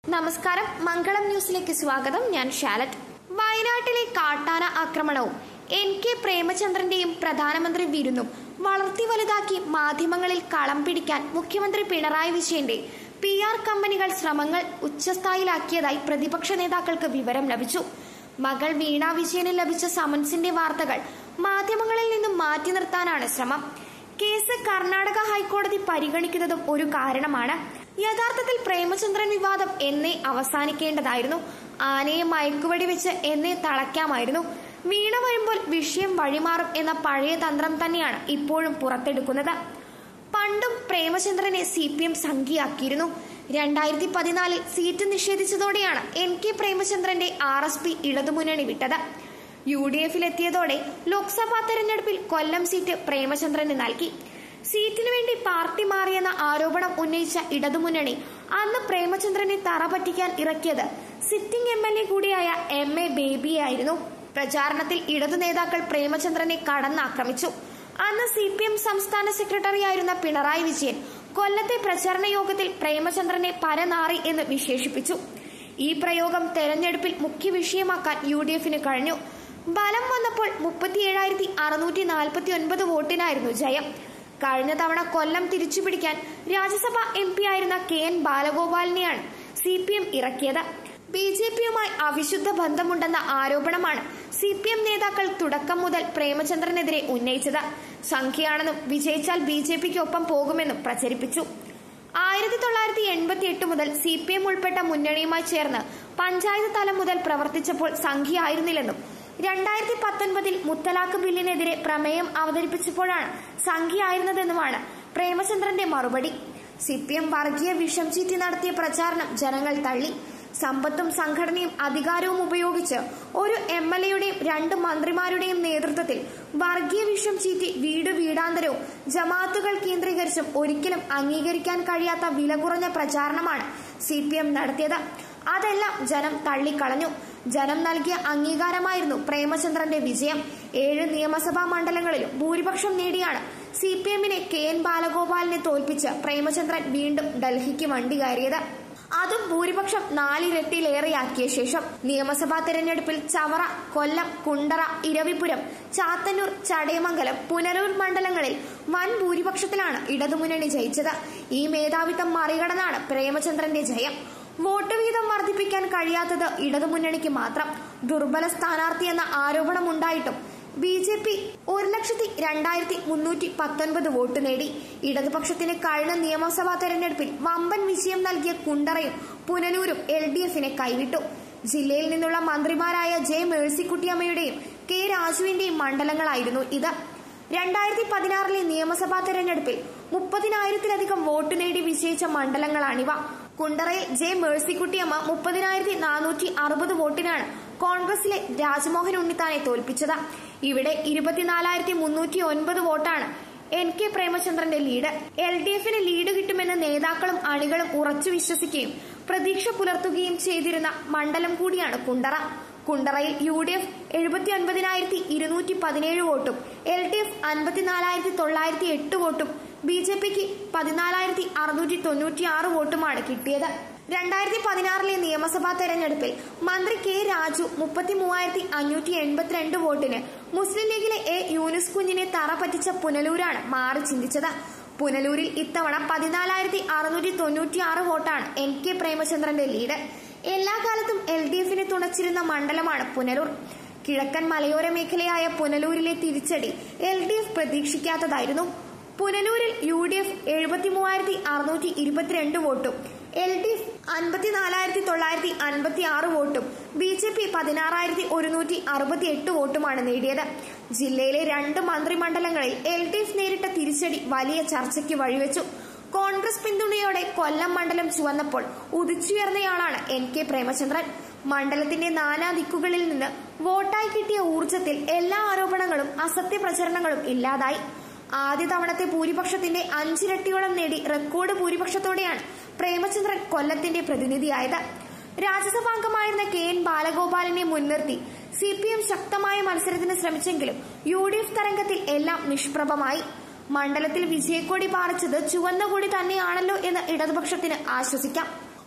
നമസ്കാരം മംഗളം ന്യൂസിലേക്ക് സ്വാഗതം ഞാൻ ഷാലറ്റ് വയനാട്ടിലെ കാട്ടാന ആക്രമണവും എൻ കെ പ്രേമചന്ദ്രന്റെയും പ്രധാനമന്ത്രി വിരുന്നും വളർത്തി വലുതാക്കി മാധ്യമങ്ങളിൽ കളം പിടിക്കാൻ മുഖ്യമന്ത്രി പിണറായി വിജയന്റെ പി ആർ കമ്പനികൾ ശ്രമങ്ങൾ ഉച്ചസ്ഥായിലാക്കിയതായി പ്രതിപക്ഷ നേതാക്കൾക്ക് വിവരം ലഭിച്ചു മകൾ വീണ വിജയന് ലഭിച്ച സമൻസിന്റെ വാർത്തകൾ മാധ്യമങ്ങളിൽ നിന്നും മാറ്റി നിർത്താനാണ് ശ്രമം കേസ് കർണാടക ഹൈക്കോടതി പരിഗണിക്കുന്നതും ഒരു കാരണമാണ് യഥാർത്ഥത്തിൽ പ്രേമചന്ദ്രൻ വിവാദം എന്നേ അവസാനിക്കേണ്ടതായിരുന്നു ആനയെ മയക്കുവെടി വെച്ച് എന്നേ തളയ്ക്കാമായിരുന്നു വീണ വരുമ്പോൾ വിഷയം വഴിമാറും എന്ന പഴയ തന്ത്രം തന്നെയാണ് ഇപ്പോഴും പുറത്തെടുക്കുന്നത് പണ്ടും പ്രേമചന്ദ്രനെ സി പി എം സംഖ്യയാക്കിയിരുന്നു രണ്ടായിരത്തി പതിനാലിൽ സീറ്റ് നിഷേധിച്ചതോടെയാണ് എൻ കെ പ്രേമചന്ദ്രന്റെ ആർ എസ് പി ഇടതുമുന്നണി വിട്ടത് യു ഡി എഫിലെത്തിയതോടെ ലോക്സഭാ തെരഞ്ഞെടുപ്പിൽ കൊല്ലം സീറ്റ് പ്രേമചന്ദ്രന് നൽകി സീറ്റിനു വേണ്ടി പാർട്ടി മാറിയെന്ന ആരോപണം ഉന്നയിച്ച ഇടതുമുന്നണി അന്ന് പ്രേമചന്ദ്രനെ തറ പറ്റിക്കാൻ ഇറക്കിയത് സിറ്റിംഗ് എം എൽ എ കൂടിയായ എം എ ബേബിയായിരുന്നു പ്രചാരണത്തിൽ ഇടതു നേതാക്കൾ പ്രേമചന്ദ്രനെ കടന്നാക്രമിച്ചു അന്ന് സി പി എം സംസ്ഥാന സെക്രട്ടറിയായിരുന്ന പിണറായി വിജയൻ കൊല്ലത്തെ പ്രചരണ യോഗത്തിൽ പ്രേമചന്ദ്രനെ പരനാറി എന്ന് വിശേഷിപ്പിച്ചു ഈ പ്രയോഗം തെരഞ്ഞെടുപ്പിൽ മുഖ്യ വിഷയമാക്കാൻ യു ഡി എഫിന് കഴിഞ്ഞു ബലം വന്നപ്പോൾ മുപ്പത്തിയേഴായിരത്തി അറുന്നൂറ്റി നാൽപ്പത്തി ഒൻപത് വോട്ടിനായിരുന്നു ജയം കഴിഞ്ഞ തവണ കൊല്ലം തിരിച്ചുപിടിക്കാൻ രാജ്യസഭാ എം പി ആയിരുന്ന കെ എൻ ബാലഗോപാലിനെയാണ് സി പി എം ഇറക്കിയത് ബി ജെ പിയുമായി അവിശുദ്ധ ബന്ധമുണ്ടെന്ന ആരോപണമാണ് സി പി എം നേതാക്കൾ തുടക്കം മുതൽ പ്രേമചന്ദ്രനെതിരെ ഉന്നയിച്ചത് സംഖ്യയാണെന്നും വിജയിച്ചാൽ ബി ജെ പിക്ക് ഒപ്പം പോകുമെന്നും പ്രചരിപ്പിച്ചു ആയിരത്തി തൊള്ളായിരത്തി എൺപത്തി എട്ട് മുതൽ സി പി എം ഉൾപ്പെട്ട മുന്നണിയുമായി ചേർന്ന് പഞ്ചായത്ത് തലം മുതൽ പ്രവർത്തിച്ചപ്പോൾ സംഖ്യയായിരുന്നില്ലെന്നും രണ്ടായിരത്തി പത്തൊൻപതിൽ മുത്തലാഖ് ബില്ലിനെതിരെ പ്രമേയം അവതരിപ്പിച്ചപ്പോഴാണ് സംഖ്യയായിരുന്നതെന്നുമാണ് പ്രേമചന്ദ്രന്റെ മറുപടി സി പി എം വർഗീയ വിഷം ചീറ്റി നടത്തിയ പ്രചാരണം ജനങ്ങൾ തള്ളി സമ്പത്തും സംഘടനയും അധികാരവും ഉപയോഗിച്ച് ഒരു എം എൽ എയുടെയും രണ്ട് മന്ത്രിമാരുടെയും നേതൃത്വത്തിൽ വർഗീയ വിഷം ചീറ്റി വീട് വീടാന്തരവും ജമാത്തുകൾ കേന്ദ്രീകരിച്ചും ഒരിക്കലും അംഗീകരിക്കാൻ കഴിയാത്ത വില കുറഞ്ഞ പ്രചാരണമാണ് സി പി എം നടത്തിയത് അതെല്ലാം ജനം തള്ളിക്കളഞ്ഞു ജനം നൽകിയ അംഗീകാരമായിരുന്നു പ്രേമചന്ദ്രന്റെ വിജയം ഏഴ് നിയമസഭാ മണ്ഡലങ്ങളിലും ഭൂരിപക്ഷം നേടിയാണ് സി പി എമ്മിനെ കെ എൻ ബാലഗോപാലിനെ തോൽപ്പിച്ച് പ്രേമചന്ദ്രൻ വീണ്ടും ഡൽഹിക്ക് വണ്ടി കയറിയത് അതും ഭൂരിപക്ഷം നാലിരട്ടിയിലേറെയാക്കിയ ശേഷം നിയമസഭാ തെരഞ്ഞെടുപ്പിൽ ചവറ കൊല്ലം കുണ്ടറ ഇരവിപുരം ചാത്തന്നൂർ ചടയമംഗലം പുനലൂർ മണ്ഡലങ്ങളിൽ വൻ ഭൂരിപക്ഷത്തിലാണ് ഇടതുമുന്നണി ജയിച്ചത് ഈ മേധാവിത്വം മറികടന്നാണ് പ്രേമചന്ദ്രന്റെ ജയം വോട്ട് വീതം വർദ്ധിപ്പിക്കാൻ കഴിയാത്തത് ഇടതുമുന്നണിക്ക് മാത്രം ദുർബല സ്ഥാനാർത്ഥി എന്ന ആരോപണമുണ്ടായിട്ടും ബി ജെ പി ഒരു ലക്ഷത്തി രണ്ടായിരത്തി മുന്നൂറ്റി പത്തൊൻപത് വോട്ട് നേടി ഇടതുപക്ഷത്തിന് കഴിഞ്ഞ നിയമസഭാ തെരഞ്ഞെടുപ്പിൽ വമ്പൻ വിജയം നൽകിയ കുണ്ടറയും പുനലൂരും എൽ ഡി എഫിനെ കൈവിട്ടു ജില്ലയിൽ നിന്നുള്ള മന്ത്രിമാരായ ജെ മേഴ്സിക്കുട്ടിയമ്മയുടെയും കെ രാജുവിന്റെയും മണ്ഡലങ്ങളായിരുന്നു ഇത് രണ്ടായിരത്തി പതിനാറിലെ നിയമസഭാ തെരഞ്ഞെടുപ്പിൽ മുപ്പതിനായിരത്തിലധികം വോട്ട് നേടി വിജയിച്ച മണ്ഡലങ്ങളാണിവ കുണ്ടറയിൽ ജെ മേഴ്സിക്കുട്ടിയമ്മ മുപ്പതിനായിരത്തി നാനൂറ്റി അറുപത് വോട്ടിനാണ് കോൺഗ്രസിലെ രാജ്മോഹൻ ഉണ്ണിത്താനെ തോൽപ്പിച്ചത് ഇവിടെ ഇരുപത്തിനാലായിരത്തി മുന്നൂറ്റി ഒൻപത് വോട്ടാണ് എൻ കെ പ്രേമചന്ദ്രന്റെ ലീഡ് എൽ ഡി എഫിന് ലീഡ് കിട്ടുമെന്ന് നേതാക്കളും അണികളും ഉറച്ചു വിശ്വസിക്കുകയും പ്രതീക്ഷ പുലർത്തുകയും ചെയ്തിരുന്ന മണ്ഡലം കൂടിയാണ് കുണ്ടറ കുണ്ടറയിൽ യു ഡി എഫ് എഴുപത്തി ഒൻപതിനായിരത്തി ഇരുന്നൂറ്റി പതിനേഴ് വോട്ടും എൽ ഡി എഫ് അൻപത്തിനാലായിരത്തി തൊള്ളായിരത്തി എട്ട് വോട്ടും ബി ജെ പിക്ക് പതിനാലായിരത്തി അറുന്നൂറ്റി തൊണ്ണൂറ്റി ആറ് വോട്ടുമാണ് കിട്ടിയത് രണ്ടായിരത്തി പതിനാറിലെ നിയമസഭാ തെരഞ്ഞെടുപ്പിൽ മന്ത്രി കെ രാജു മുപ്പത്തി മൂവായിരത്തി അഞ്ഞൂറ്റി എൺപത്തിരണ്ട് വോട്ടിന് മുസ്ലിം ലീഗിലെ എ യൂനിസ് കുഞ്ഞിനെ തറ പറ്റിച്ച പുനലൂരാണ് മാറി ചിന്തിച്ചത് പുനലൂരിൽ ഇത്തവണ പതിനാലായിരത്തി അറുന്നൂറ്റി തൊണ്ണൂറ്റി ആറ് വോട്ടാണ് എൻ കെ പ്രേമചന്ദ്രന്റെ ലീഡ് എല്ലാ കാലത്തും എൽ ഡി എഫിനെ തുണച്ചിരുന്ന മണ്ഡലമാണ് പുനലൂർ കിഴക്കൻ മലയോര മേഖലയായ പുനലൂരിലെ തിരിച്ചടി എൽ ഡി എഫ് പ്രതീക്ഷിക്കാത്തതായിരുന്നു പുനലൂരിൽ യു ഡി എഫ് എഴുപത്തി മൂവായിരത്തി അറുന്നൂറ്റി ഇരുപത്തിരണ്ട് വോട്ടും എൽ ഡി എഫ് അൻപത്തിനാലായിരത്തി തൊള്ളായിരത്തി അൻപത്തി ആറ് വോട്ടും ബി ജെ പി പതിനാറായിരത്തി ഒരുന്നൂറ്റി അറുപത്തി എട്ട് വോട്ടുമാണ് നേടിയത് ജില്ലയിലെ രണ്ട് മന്ത്രിമണ്ഡലങ്ങളിൽ എൽ ഡി എഫ് നേരിട്ട തിരിച്ചടി വലിയ ചർച്ചയ്ക്ക് വഴിവെച്ചു കോൺഗ്രസ് പിന്തുണയോടെ കൊല്ലം മണ്ഡലം ചുവന്നപ്പോൾ ഉദിച്ചുയർന്നയാളാണ് എൻ കെ പ്രേമചന്ദ്രൻ മണ്ഡലത്തിന്റെ നാനാ ദിക്കുകളിൽ നിന്ന് വോട്ടായി കിട്ടിയ ഊർജത്തിൽ എല്ലാ ആരോപണങ്ങളും അസത്യ പ്രചരണങ്ങളും ഇല്ലാതായി ആദ്യ തവണത്തെ ഭൂരിപക്ഷത്തിന്റെ അഞ്ചിരട്ടിയോളം നേടി റെക്കോർഡ് ഭൂരിപക്ഷത്തോടെയാണ് പ്രേമചന്ദ്രൻ കൊല്ലത്തിന്റെ പ്രതിനിധിയായത് രാജ്യസഭാംഗമായിരുന്ന കെ എൻ ബാലഗോപാലിനെ മുൻനിർത്തി സി പി എം ശക്തമായ മത്സരത്തിന് ശ്രമിച്ചെങ്കിലും യു ഡി എഫ് തരംഗത്തിൽ എല്ലാം നിഷ്പ്രഭമായി മണ്ഡലത്തിൽ വിജയക്കൊടി പാറിച്ചത് ചുവന്ന കൊടി തന്നെയാണല്ലോ എന്ന് ഇടതുപക്ഷത്തിന് ആശ്വസിക്കാം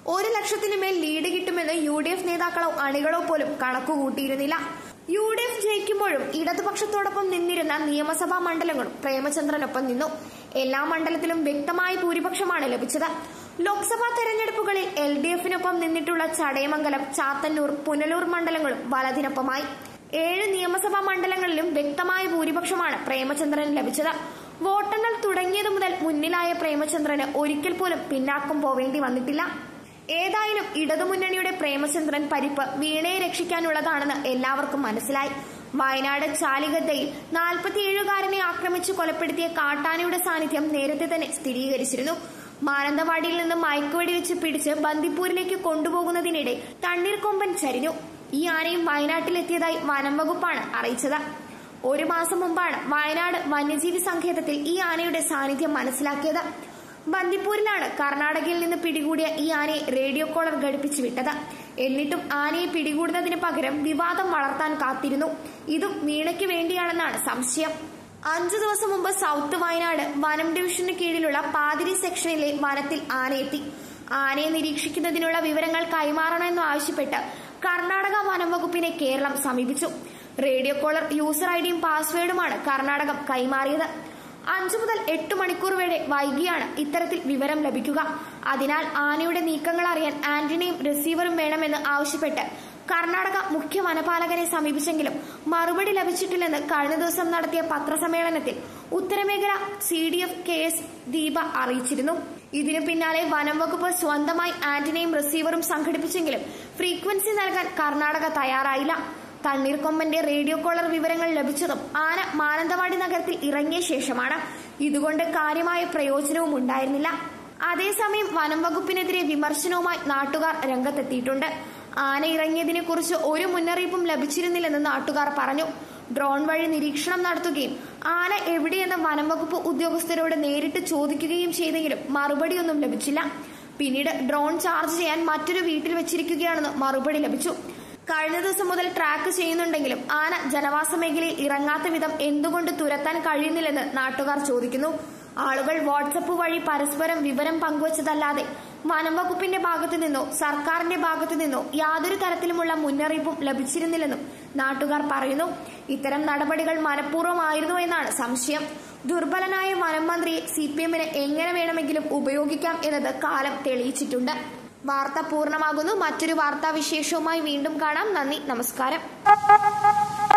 ഒരു ലക്ഷത്തിന് മേൽ ലീഡ് കിട്ടുമെന്ന് യു ഡി എഫ് നേതാക്കളോ അണികളോ പോലും കണക്കുകൂട്ടിയിരുന്നില്ല യു ഡി എഫ് ജയിക്കുമ്പോഴും ഇടതുപക്ഷത്തോടൊപ്പം നിന്നിരുന്ന നിയമസഭാ മണ്ഡലങ്ങളും പ്രേമചന്ദ്രനൊപ്പം നിന്നു എല്ലാ മണ്ഡലത്തിലും വ്യക്തമായ ഭൂരിപക്ഷമാണ് ലഭിച്ചത് ലോക്സഭാ തെരഞ്ഞെടുപ്പുകളിൽ എൽ ഡി എഫിനൊപ്പം നിന്നിട്ടുള്ള ചടയമംഗലം ചാത്തന്നൂർ പുനലൂർ മണ്ഡലങ്ങളും വലതിനൊപ്പമായി ഏഴ് നിയമസഭാ മണ്ഡലങ്ങളിലും വ്യക്തമായ ഭൂരിപക്ഷമാണ് പ്രേമചന്ദ്രന് ലഭിച്ചത് വോട്ടെണ്ണൽ തുടങ്ങിയതു മുതൽ മുന്നിലായ പ്രേമചന്ദ്രന് ഒരിക്കൽ പോലും പിന്നാക്കം പോവേണ്ടി വന്നിട്ടില്ല ഏതായാലും ഇടതുമുന്നണിയുടെ പ്രേമചന്ദ്രൻ പരിപ്പ് വീണയെ രക്ഷിക്കാനുള്ളതാണെന്ന് എല്ലാവർക്കും മനസ്സിലായി വയനാട് ചാലിഗദ്ദയിൽ നാൽപ്പത്തിയേഴുകാരനെ ആക്രമിച്ചു കൊലപ്പെടുത്തിയ കാട്ടാനയുടെ സാന്നിധ്യം നേരത്തെ തന്നെ സ്ഥിരീകരിച്ചിരുന്നു മാനന്തവാടിയിൽ നിന്ന് മയക്കുവെടി വെച്ച് പിടിച്ച് ബന്ദിപ്പൂരിലേക്ക് കൊണ്ടുപോകുന്നതിനിടെ തണ്ണീർക്കൊമ്പൻ ചരിഞ്ഞു ഈ ആനയും വയനാട്ടിലെത്തിയതായി വനം വകുപ്പാണ് അറിയിച്ചത് ഒരു മാസം മുമ്പാണ് വയനാട് വന്യജീവി സങ്കേതത്തിൽ ഈ ആനയുടെ സാന്നിധ്യം മനസ്സിലാക്കിയത് ബന്ദിപ്പൂരിലാണ് കർണാടകയിൽ നിന്ന് പിടികൂടിയ ഈ ആനയെ റേഡിയോ കോളർ ഘടിപ്പിച്ചു വിട്ടത് എന്നിട്ടും ആനയെ പിടികൂടുന്നതിന് പകരം വിവാദം വളർത്താൻ കാത്തിരുന്നു ഇതും വീണയ്ക്ക് വേണ്ടിയാണെന്നാണ് സംശയം അഞ്ചു ദിവസം മുമ്പ് സൗത്ത് വയനാട് വനം ഡിവിഷന് കീഴിലുള്ള പാതിരി സെക്ഷനിലെ വനത്തിൽ ആനയെത്തി ആനയെ നിരീക്ഷിക്കുന്നതിനുള്ള വിവരങ്ങൾ കൈമാറണമെന്ന് ആവശ്യപ്പെട്ട് കർണാടക വനം വകുപ്പിനെ കേരളം സമീപിച്ചു റേഡിയോ കോളർ യൂസർ ഐഡിയും പാസ്വേഡുമാണ് കർണാടകം കൈമാറിയത് അഞ്ചു മുതൽ എട്ട് മണിക്കൂർ വരെ വൈകിയാണ് ഇത്തരത്തിൽ വിവരം ലഭിക്കുക അതിനാൽ ആനയുടെ നീക്കങ്ങൾ അറിയാൻ ആന്റണിയും റിസീവറും വേണമെന്ന് ആവശ്യപ്പെട്ട് കർണാടക മുഖ്യ വനപാലകനെ സമീപിച്ചെങ്കിലും മറുപടി ലഭിച്ചിട്ടില്ലെന്ന് കഴിഞ്ഞ ദിവസം നടത്തിയ പത്രസമ്മേളനത്തിൽ ഉത്തരമേഖല C D F K S Deepa അറിയിച്ചിരുന്നു ഇതിനു പിന്നാലെ വനം വകുപ്പ് സ്വന്തമായി ആന്റണിയും റിസീവറും സംഘടിപ്പിച്ചെങ്കിലും ഫ്രീക്വൻസി നൽകാൻ കർണാടക തയ്യാറായില്ല തണ്ണീർക്കൊമ്പന്റെ റേഡിയോ കോളർ വിവരങ്ങൾ ലഭിച്ചതും ആന മാനന്തവാടി നഗരത്തിൽ ഇറങ്ങിയ ശേഷമാണ് ഇതുകൊണ്ട് കാര്യമായ പ്രയോജനവും ഉണ്ടായിരുന്നില്ല അതേസമയം വനം വകുപ്പിനെതിരെ വിമർശനവുമായി നാട്ടുകാർ രംഗത്തെത്തിയിട്ടുണ്ട് ആന ഇറങ്ങിയതിനെ കുറിച്ച് ഒരു മുന്നറിയിപ്പും ലഭിച്ചിരുന്നില്ലെന്ന് നാട്ടുകാർ പറഞ്ഞു ഡ്രോൺ വഴി നിരീക്ഷണം നടത്തുകയും ആന എവിടെയെന്ന് വനം വകുപ്പ് ഉദ്യോഗസ്ഥരോട് നേരിട്ട് ചോദിക്കുകയും ചെയ്തെങ്കിലും മറുപടിയൊന്നും ലഭിച്ചില്ല പിന്നീട് ഡ്രോൺ ചാർജ് ചെയ്യാൻ മറ്റൊരു വീട്ടിൽ വെച്ചിരിക്കുകയാണെന്ന് മറുപടി ലഭിച്ചു കഴിഞ്ഞ ദിവസം മുതൽ ട്രാക്ക് ചെയ്യുന്നുണ്ടെങ്കിലും ആന ജനവാസ മേഖലയിൽ ഇറങ്ങാത്ത വിധം എന്തുകൊണ്ട് തുരത്താൻ കഴിയുന്നില്ലെന്ന് നാട്ടുകാർ ചോദിക്കുന്നു ആളുകൾ വാട്സപ്പ് വഴി പരസ്പരം വിവരം പങ്കുവച്ചതല്ലാതെ വനം വകുപ്പിന്റെ ഭാഗത്തു നിന്നോ സർക്കാരിന്റെ ഭാഗത്തു നിന്നോ യാതൊരു തരത്തിലുമുള്ള മുന്നറിയിപ്പും ലഭിച്ചിരുന്നില്ലെന്നും നാട്ടുകാർ പറയുന്നു ഇത്തരം നടപടികൾ മനഃപൂർവ്വമായിരുന്നു എന്നാണ് സംശയം ദുർബലനായ വനം മന്ത്രിയെ സി പി എമ്മിന് എങ്ങനെ വേണമെങ്കിലും ഉപയോഗിക്കാം എന്നത് കാലം തെളിയിച്ചിട്ടുണ്ട് വാർത്ത പൂർണ്ണമാകുന്നു മറ്റൊരു വാർത്താ വിശേഷവുമായി വീണ്ടും കാണാം നന്ദി നമസ്കാരം